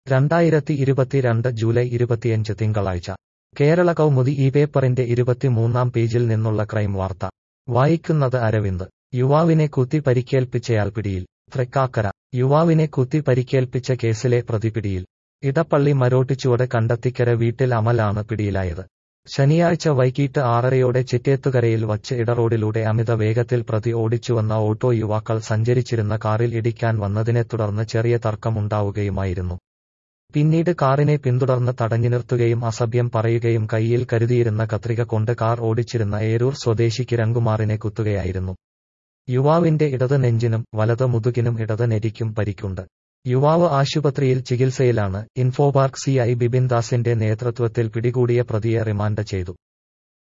രണ്ടായിരത്തി ഇരുപത്തിരണ്ട് ജൂലൈ ഇരുപത്തിയഞ്ച് തിങ്കളാഴ്ച കേരള കൗമുദി ഈ പേപ്പറിന്റെ ഇരുപത്തിമൂന്നാം പേജിൽ നിന്നുള്ള ക്രൈം വാർത്ത വായിക്കുന്നത് അരവിന്ദ് യുവാവിനെ കുത്തി പരിക്കേൽപ്പിച്ചയാൾ പിടിയിൽ തൃക്കാക്കര യുവാവിനെ കുത്തി പരിക്കേൽപ്പിച്ച കേസിലെ പ്രതി പിടിയിൽ ഇടപ്പള്ളി മരോട്ടിച്ചുവട് കണ്ടത്തിക്കര വീട്ടിൽ അമലാണ് പിടിയിലായത് ശനിയാഴ്ച വൈകിട്ട് ആറരയോടെ ചിറ്റേത്തുകരയിൽ വച്ച് ഇടറോഡിലൂടെ അമിത വേഗത്തിൽ പ്രതി ഓടിച്ചുവന്ന ഓട്ടോ യുവാക്കൾ സഞ്ചരിച്ചിരുന്ന കാറിൽ ഇടിക്കാൻ വന്നതിനെ തുടർന്ന് ചെറിയ തർക്കമുണ്ടാവുകയുമായിരുന്നു പിന്നീട് കാറിനെ പിന്തുടർന്ന് തടഞ്ഞു നിർത്തുകയും അസഭ്യം പറയുകയും കൈയിൽ കരുതിയിരുന്ന കത്രിക കൊണ്ട് കാർ ഓടിച്ചിരുന്ന ഏരൂർ സ്വദേശി കിരൺകുമാറിനെ കുത്തുകയായിരുന്നു യുവാവിന്റെ ഇടത് നെഞ്ചിനും വലത് മുതുകിനും ഇടത് നെരിക്കും പരിക്കുണ്ട് യുവാവ് ആശുപത്രിയിൽ ചികിത്സയിലാണ് ഇൻഫോപാർക്ക് സി ഐ ബിപിൻ ദാസിന്റെ നേതൃത്വത്തിൽ പിടികൂടിയ പ്രതിയെ റിമാൻഡ് ചെയ്തു